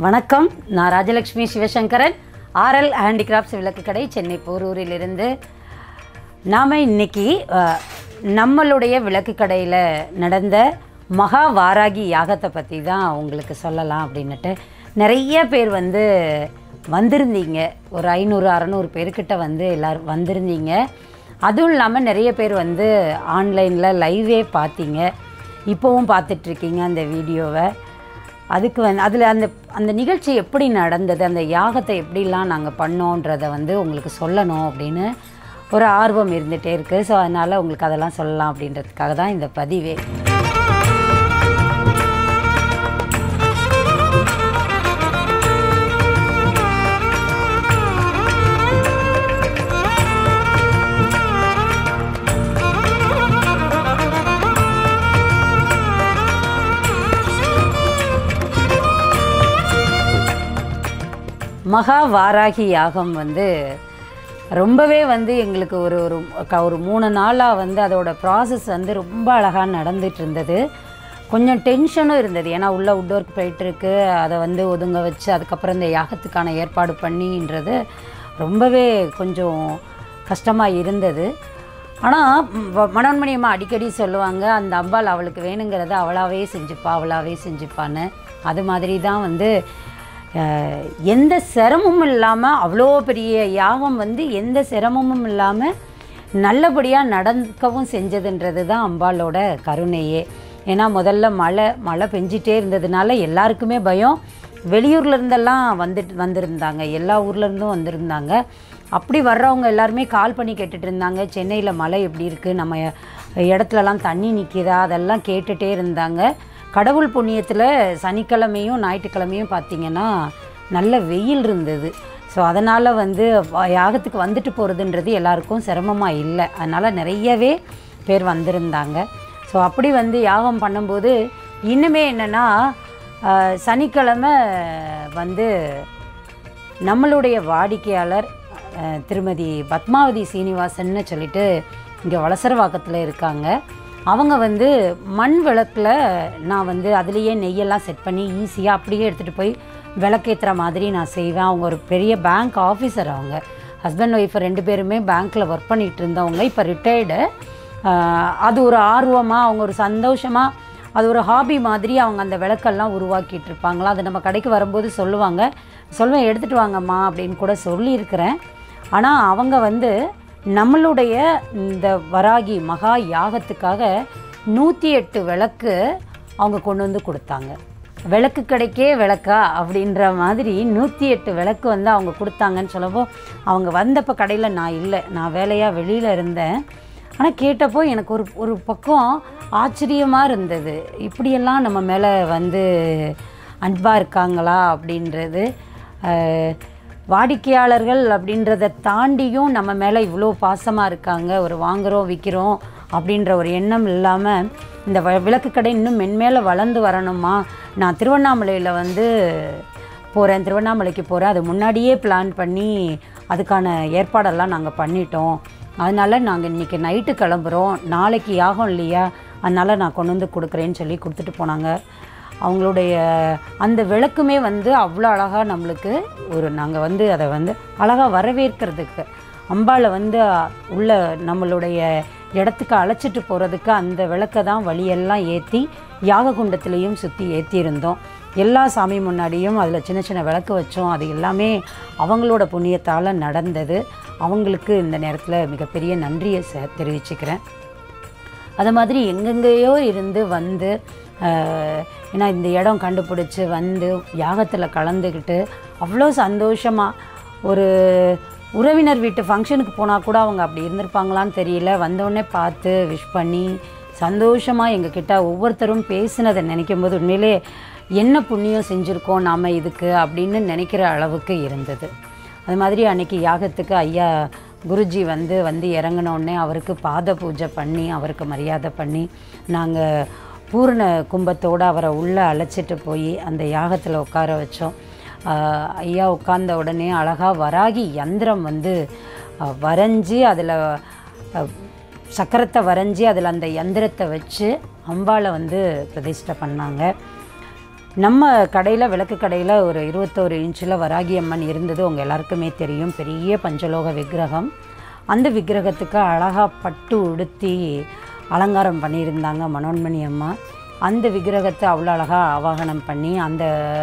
வணக்கம் நான் Rajalakshmi Sivasankaran RL handicrafts விளக்கு கடை சென்னை போரூரிலிருந்து நாம் இன்னைக்கு அஹ், நம்மளுடைய விளக்கு கடையில் நடந்த மகா வாராகி யாகத்தை பற்றி தான் உங்களுக்கு சொல்லலாம் அப்படின்னுட்டு நிறைய பேர் வந்து வந்திருந்தீங்க ஒரு ஐநூறு அறநூறு பேர்கிட்ட வந்து எல்லோரும் வந்திருந்தீங்க அதுவும் இல்லாமல் நிறைய பேர் வந்து ஆன்லைனில் லைவே பார்த்தீங்க இப்போவும் பார்த்துட்ருக்கீங்க அந்த வீடியோவை அதுக்கு வந்து அதில் அந்த அந்த நிகழ்ச்சி எப்படி நடந்தது அந்த யாகத்தை எப்படிலாம் நாங்கள் பண்ணோன்றதை வந்து உங்களுக்கு சொல்லணும் அப்படின்னு ஒரு ஆர்வம் இருந்துகிட்டே இருக்குது ஸோ அதனால் உங்களுக்கு அதெல்லாம் சொல்லலாம் அப்படின்றதுக்காக தான் இந்த பதிவே மகா வாராகி யாகம் வந்து ரொம்பவே வந்து எங்களுக்கு ஒரு ஒரு க- ஒரு மூணு நாளாக வந்து அதோட ப்ராசஸ் வந்து ரொம்ப அழகாக நடந்துட்டு இருந்தது கொஞ்சம் டென்ஷனும் இருந்தது ஏன்னா உள்ளே உட் ஒர்க் போயிட்டுருக்கு அதை வந்து ஒதுங்க வச்சு அதுக்கப்புறம் இந்த யாகத்துக்கான ஏற்பாடு பண்ணின்றது ரொம்பவே கொஞ்சம் கஷ்டமாக இருந்தது ஆனால் மனோன்மணி அம்மா அடிக்கடி சொல்லுவாங்க அந்த அம்பாள் அவளுக்கு வேணுங்கிறத அவளாவே செஞ்சுப்பா அவளாவே செஞ்சுப்பான்னு அது மாதிரி தான் வந்து அஹ், எந்த சிரமமும் இல்லாமல் அவ்வளோ பெரிய யாகம் வந்து எந்த சிரமமும் இல்லாமல் நல்லபடியாக நடக்கவும் செஞ்சதுன்றது தான் அம்பாளோட கருணையே ஏன்னா முதல்ல மழை மழை பெஞ்சிட்டே இருந்ததுனால எல்லாருக்குமே பயம் வெளியூர்ல இருந்தெல்லாம் வந்துட்டு வந்திருந்தாங்க எல்லா ஊர்ல இருந்தும் வந்திருந்தாங்க அப்படி வர்றவங்க எல்லாருமே கால் பண்ணி கேட்டுட்டு இருந்தாங்க சென்னையில் மழை எப்படி இருக்குது நம்ம இடத்துலலாம் தண்ணி நிற்கிதா அதெல்லாம் கேட்டுகிட்டே இருந்தாங்க கடவுள் புண்ணியத்தில் சனிக்கிழமையும் ஞாயிற்றுக்கிழமையும் பார்த்தீங்கன்னா நல்ல வெயில் இருந்தது ஸோ அதனால் வந்து வ- யாகத்துக்கு வந்துட்டு போகிறதுன்றது எல்லாருக்கும் சிரமமாக இல்லை அதனால் நிறையவே பேர் வந்திருந்தாங்க ஸோ அப்படி வந்து யாகம் பண்ணும்போது இன்னுமே என்னென்னா சனிக்கிழமை வந்து நம்மளுடைய வாடிக்கையாளர் அஹ், திருமதி பத்மாவதி சீனிவாசன்னு சொல்லிட்டு இங்கே வளசரவாக்கத்தில் இருக்காங்க அவங்க வந்து மண் விளக்கில் நான் வந்து அதுலேயே நெய்யெல்லாம் செட் பண்ணி ஈஸியாக அப்படியே எடுத்துகிட்டு போய் விளக்கேற்றுற மாதிரி நான் செய்வேன் அவங்க ஒரு பெரிய பேங்க் ஆஃபீஸர் அவங்க ஹஸ்பண்ட் ஒய்ஃப் ரெண்டு பேருமே பேங்க்கில் ஒர்க் பண்ணிகிட்டு இருந்தவங்க இப்போ ரிட்டையர்டு அது ஒரு ஆர்வமாக அவங்க ஒரு சந்தோஷமாக அது ஒரு ஹாபி மாதிரி அவங்க அந்த விளக்கெல்லாம் உருவாக்கிட்டு இருப்பாங்களா அது நம்ம கடைக்கு வரும்போது சொல்லுவாங்க சொல்லுவேன் எடுத்துகிட்டு வாங்கம்மா அப்படின்னு கூட சொல்லியிருக்கிறேன் ஆனால் அவங்க வந்து நம்மளுடைய இந்த வராகி மகா யாகத்துக்காக நூற்றி எட்டு விளக்கு அவங்க கொண்டு வந்து கொடுத்தாங்க விளக்கு கடைக்கே விளக்கா அப்படின்ற மாதிரி நூற்றி எட்டு விளக்கு வந்து அவங்க கொடுத்தாங்கன்னு சொல்லப்போ அவங்க வந்தப்போ கடையில் நான் இல்லை நான் வேலையாக வெளியில் இருந்தேன் ஆனால் கேட்டப்போ எனக்கு ஒரு ஒரு பக்கம் ஆச்சரியமாக இருந்தது இப்படியெல்லாம் நம்ம மேலே வந்து அன்பாக இருக்காங்களா அப்படின்றது அஹ், வாடிக்கையாளர்கள் அப்படின்றத தாண்டியும் நம்ம மேலே இவ்வளோ பாசமாக இருக்காங்க ஒரு வாங்குகிறோம் விற்கிறோம் அப்படின்ற ஒரு எண்ணம் இல்லாமல் இந்த வ- விளக்கு கடை இன்னும் மென்மேலே வளர்ந்து வரணுமா நான் திருவண்ணாமலையில் வந்து போகிறேன் திருவண்ணாமலைக்கு போகிறேன் அது முன்னாடியே பிளான் பண்ணி அதுக்கான ஏற்பாடெல்லாம் நாங்கள் பண்ணிட்டோம் அதனால் நாங்கள் இன்றைக்கி நைட்டு கிளம்புறோம் நாளைக்கு யாகம் இல்லையா அதனால் நான் கொண்டு வந்து கொடுக்குறேன்னு சொல்லி கொடுத்துட்டு போனாங்க அவங்களுடைய அந்த விளக்குமே வந்து அவ்வளோ அழகாக நம்மளுக்கு ஒரு நாங்கள் வந்து அதை வந்து அழகாக வரவேற்கிறதுக்கு அம்பாளை வந்து உள்ள நம்மளுடைய இடத்துக்கு அழைச்சிட்டு போகிறதுக்கு அந்த விளக்கை தான் வழியெல்லாம் ஏற்றி யாக குண்டத்துலேயும் சுற்றி ஏற்றியிருந்தோம் எல்லா சாமி முன்னாடியும் அதில் சின்ன சின்ன விளக்கு வச்சோம் அது எல்லாமே அவங்களோட புண்ணியத்தால் நடந்தது அவங்களுக்கு இந்த நேரத்தில் மிகப்பெரிய நன்றியை ச தெரிவிச்சுக்கிறேன் அது மாதிரி எங்கெங்கேயோ இருந்து வந்து ஆஹ், ஏன்னா இந்த இடம் கண்டுபிடிச்சி வந்து யாகத்தில் கலந்துக்கிட்டு அவ்வளோ சந்தோஷமாக ஒரு உறவினர் வீட்டு ஃபங்க்ஷனுக்கு போனால் கூட அவங்க அப்படி இருந்திருப்பாங்களான்னு தெரியல வந்தோடனே பார்த்து விஷ் பண்ணி சந்தோஷமாக எங்ககிட்ட ஒவ்வொருத்தரும் பேசினதை நினைக்கும் போது உண்மையிலே என்ன புண்ணியம் செஞ்சுருக்கோம் நாம் இதுக்கு அப்படின்னு நினைக்கிற அளவுக்கு இருந்தது அது மாதிரி அன்னைக்கு யாகத்துக்கு ஐயா குருஜி வந்து வந்து இறங்கினோடனே அவருக்கு பாத பூஜை பண்ணி அவருக்கு மரியாதை பண்ணி நாங்கள் பூர்ண கும்பத்தோடு அவரை உள்ளே அழைச்சிட்டு போய் அந்த யாகத்தில் உட்கார வச்சோம் ஆஹ் ஐயா உட்கார்ந்த உடனே அழகாக வராகி யந்திரம் வந்து ஆஹ் வரைஞ்சி அதில் சக்கரத்தை வரைஞ்சி அதில் அந்த யந்திரத்தை வச்சு அம்பாளை வந்து பிரதிஷ்டை பண்ணாங்க நம்ம கடையில் விளக்கு கடையில் ஒரு இருபத்தோரு இன்ச்சில் வராகி அம்மன் இருந்தது உங்கள் எல்லாருக்குமே தெரியும் பெரிய பஞ்சலோக விக்கிரகம் அந்த விக்கிரகத்துக்கு அழகாக பட்டு உடுத்தி அலங்காரம் பண்ணியிருந்தாங்க மனோன்மணி அம்மா அந்த விக்கிரகத்தை அவ்வளோ அழகாக ஆவாகனம் பண்ணி அந்த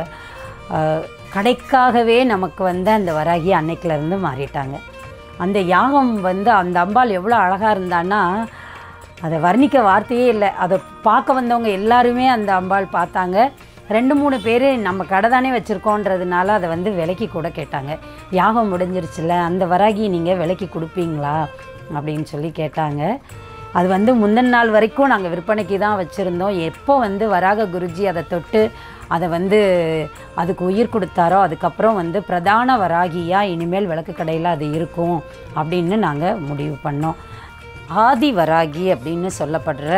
அஹ், கடைக்காகவே நமக்கு வந்து அந்த வராகி அன்னைக்கிலேருந்து மாறிட்டாங்க அந்த யாகம் வந்து அந்த அம்பாள் எவ்வளோ அழகாக இருந்தான்னா அதை வர்ணிக்க வார்த்தையே இல்லை அதை பார்க்க வந்தவங்க எல்லாருமே அந்த அம்பாள் பார்த்தாங்க ரெண்டு மூணு பேர் நம்ம கடை தானே வச்சுருக்கோன்றதுனால அதை வந்து விலைக்கு கூட கேட்டாங்க யாகம் முடிஞ்சிருச்சுல அந்த வராகி நீங்கள் விலைக்கு கொடுப்பீங்களா அப்படின்னு சொல்லி கேட்டாங்க அது வந்து முந்தின நாள் வரைக்கும் நாங்கள் விற்பனைக்கு தான் வச்சுருந்தோம் எப்போ வந்து வராக குருஜி அதை தொட்டு அதை வந்து அதுக்கு உயிர் கொடுத்தாரோ அதுக்கப்புறம் வந்து பிரதான வராகியாக இனிமேல் விளக்கு கடையில் அது இருக்கும் அப்படின்னு நாங்கள் முடிவு பண்ணோம் ஆதி வராகி அப்படின்னு சொல்லப்படுற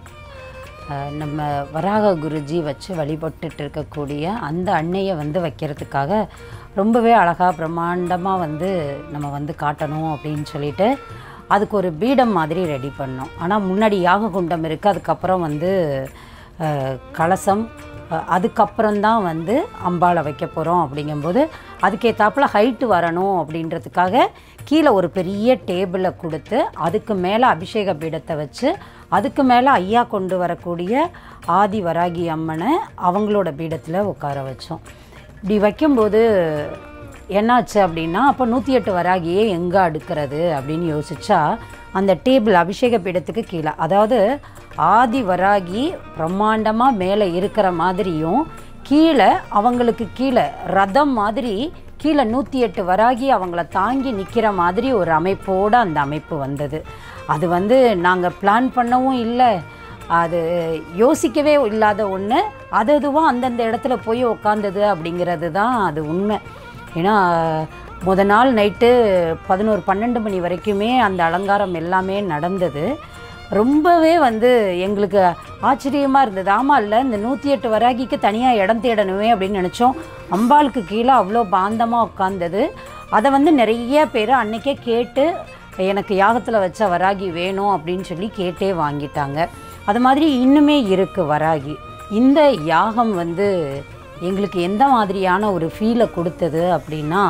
அஹ், நம்ம வராக குருஜி வச்சு வழிபட்டுட்டு இருக்கக்கூடிய அந்த அன்னையை வந்து வைக்கிறதுக்காக ரொம்பவே அழகாக பிரம்மாண்டமாக வந்து நம்ம வந்து காட்டணும் அப்படின்னு சொல்லிட்டு அதுக்கு ஒரு பீடம் மாதிரி ரெடி பண்ணோம் ஆனால் முன்னாடி யாக குண்டம் இருக்குது அதுக்கப்புறம் வந்து அஹ், கலசம் அஹ், அதுக்கப்புறம்தான் வந்து அம்பாளை வைக்க போகிறோம் அப்படிங்கும்போது அதுக்கேற்றாப்புல ஹைட்டு வரணும் அப்படின்றதுக்காக கீழே ஒரு பெரிய டேபிளை கொடுத்து அதுக்கு மேலே அபிஷேக பீடத்தை வச்சு அதுக்கு மேலே ஐயா கொண்டு வரக்கூடிய ஆதி வராகி அம்மனை அவங்களோட பீடத்தில் உட்கார வச்சோம் இப்படி வைக்கும்போது என்னாச்சு அப்படின்னா அப்போ நூற்றி எட்டு வராகியே எங்கே அடுக்கிறது அப்படின்னு யோசிச்சா அந்த டேபிள் அபிஷேக பீடத்துக்கு கீழே அதாவது ஆதி வராகி பிரம்மாண்டமாக மேலே இருக்கிற மாதிரியும் கீழே அவங்களுக்கு கீழே ரதம் மாதிரி கீழே நூற்றி எட்டு வராகி அவங்கள தாங்கி நிற்கிற மாதிரி ஒரு அமைப்போடு அந்த அமைப்பு வந்தது அது வந்து நாங்கள் பிளான் பண்ணவும் இல்லை அது யோசிக்கவே இல்லாத ஒன்று அது அதுவும் அந்தந்த இடத்துல போய் உக்காந்தது அப்படிங்கிறது தான் அது உண்மை ஏன்னா முத நாள் நைட்டு பதினோரு பன்னெண்டு மணி வரைக்குமே அந்த அலங்காரம் எல்லாமே நடந்தது ரொம்பவே வந்து எங்களுக்கு ஆச்சரியமாக இருந்தது ஆமாம் இல்லை இந்த நூற்றி எட்டு வராகிக்கு தனியாக இடம் தேடணுமே அப்படின்னு நினச்சோம் அம்பாளுக்கு கீழே அவ்வளோ பாந்தமாக உட்காந்தது அதை வந்து நிறைய பேர் அன்னைக்கே கேட்டு எனக்கு யாகத்தில் வச்ச வராகி வேணும் அப்படின்னு சொல்லி கேட்டே வாங்கிட்டாங்க அது மாதிரி இன்னுமே இருக்குது வராகி இந்த யாகம் வந்து எங்களுக்கு எந்த மாதிரியான ஒரு ஃபீலை கொடுத்தது அப்படின்னா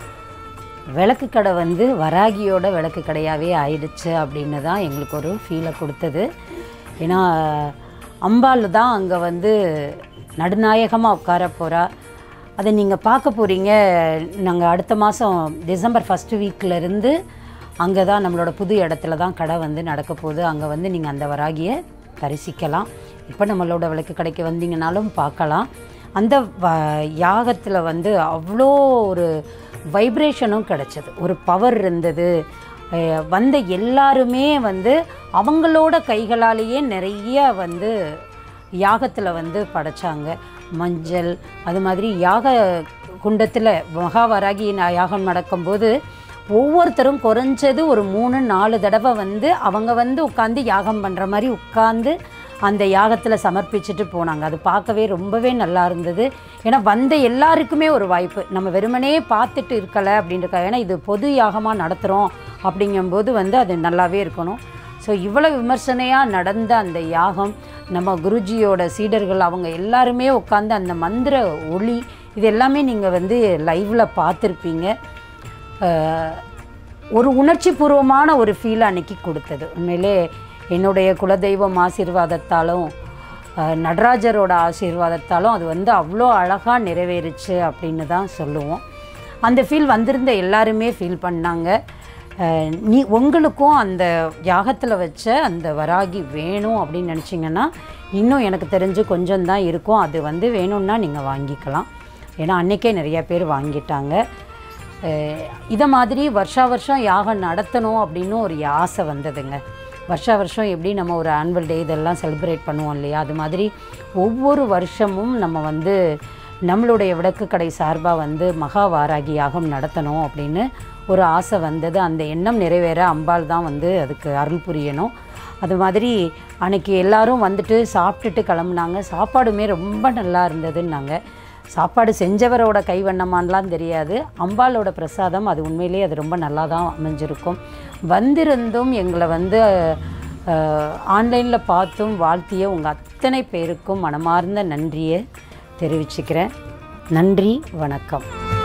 விளக்கு கடை வந்து வராகியோட விளக்கு கடையாகவே ஆயிடுச்சு அப்படின்னு தான் எங்களுக்கு ஒரு ஃபீலை கொடுத்தது ஏன்னா அம்பாள் தான் அங்கே வந்து நடுநாயகமாக உட்கார போகிறா அதை நீங்கள் பார்க்க போகிறீங்க நாங்கள் அடுத்த மாதம் டிசம்பர் ஃபஸ்ட்டு வீக்கிலேருந்து அங்கே தான் நம்மளோட புது இடத்துல தான் கடை வந்து நடக்க போகுது அங்கே வந்து நீங்கள் அந்த வராகியை தரிசிக்கலாம் இப்போ நம்மளோட விளக்கு கடைக்கு வந்தீங்கனாலும் பார்க்கலாம் அந்த வ யாகத்தில் வந்து அவ்வளோ ஒரு வைப்ரேஷனும் கிடச்சிது ஒரு பவர் இருந்தது அஹ் வந்த எல்லாருமே வந்து அவங்களோட கைகளாலேயே நிறைய வந்து யாகத்தில் வந்து படைச்சாங்க மஞ்சள் அது மாதிரி யாக குண்டத்தில் மகாவராகி நா- யாகம் நடக்கும்போது ஒவ்வொருத்தரும் குறைஞ்சது ஒரு மூணு நாலு தடவை வந்து அவங்க வந்து உட்காந்து யாகம் பண்ணுற மாதிரி உட்காந்து அந்த யாகத்தில் சமர்ப்பிச்சுட்டு போனாங்க அது பார்க்கவே ரொம்பவே நல்லா இருந்தது ஏன்னா வந்த எல்லாருக்குமே ஒரு வாய்ப்பு நம்ம வெறுமனே பார்த்துட்டு இருக்கலை அப்படின்றக்காக ஏன்னா இது பொது யாகமாக நடத்துகிறோம் அப்படிங்கும்போது வந்து அது நல்லாவே இருக்கணும் ஸோ இவ்வளோ விமர்சனையாக நடந்த அந்த யாகம் நம்ம குருஜியோட சீடர்கள் அவங்க எல்லாருமே உட்காந்து அந்த மந்திர ஒளி இது எல்லாமே நீங்கள் வந்து லைவில் பார்த்துருப்பீங்க அஹ், ஒரு உணர்ச்சி பூர்வமான ஒரு ஃபீல் அன்னைக்கு கொடுத்தது உண்மையிலே என்னுடைய குலதெய்வம் ஆசீர்வாதத்தாலும் அஹ், நடராஜரோட ஆசீர்வாதத்தாலும் அது வந்து அவ்வளோ அழகாக நிறைவேறுச்சு அப்படின்னு தான் சொல்லுவோம் அந்த ஃபீல் வந்திருந்த எல்லாருமே ஃபீல் பண்ணாங்க அஹ், நீ உங்களுக்கும் அந்த யாகத்தில் வச்ச அந்த வராகி வேணும் அப்படின்னு நினச்சிங்கன்னா இன்னும் எனக்கு தெரிஞ்சு கொஞ்சம் தான் இருக்கும் அது வந்து வேணும்னா நீங்கள் வாங்கிக்கலாம் ஏன்னா அன்றைக்கே நிறைய பேர் வாங்கிட்டாங்க அஹ் இதை மாதிரி வருஷா வருஷம் யாகம் நடத்தணும் அப்படின்னு ஒரு ஆசை வந்ததுங்க வருஷா வருஷம் எப்படி நம்ம ஒரு ஆனுவல் டே இதெல்லாம் செலிப்ரேட் பண்ணுவோம் இல்லையா அது மாதிரி ஒவ்வொரு வருஷமும் நம்ம வந்து நம்மளுடைய விளக்கு கடை சார்பாக வந்து மகா வாராகி யாகம் நடத்தணும் அப்படின்னு ஒரு ஆசை வந்தது அந்த எண்ணம் நிறைவேற அம்பாள் தான் வந்து அதுக்கு அருள் புரியணும் அது மாதிரி அன்னைக்கு எல்லாரும் வந்துட்டு சாப்பிட்டுட்டு கிளம்புனாங்க சாப்பாடுமே ரொம்ப நல்லா இருந்ததுன்னாங்க சாப்பாடு செஞ்சவரோட கைவண்ணமான்லாம் தெரியாது அம்பாளோட பிரசாதம் அது உண்மையிலேயே அது ரொம்ப நல்லா தான் அமைஞ்சிருக்கும் வந்திருந்தும் எங்களை வந்து ஆன்லைனில் பார்த்தும் வாழ்த்திய உங்கள் அத்தனை பேருக்கும் மனமார்ந்த நன்றியை தெரிவிச்சுக்கிறேன் நன்றி வணக்கம்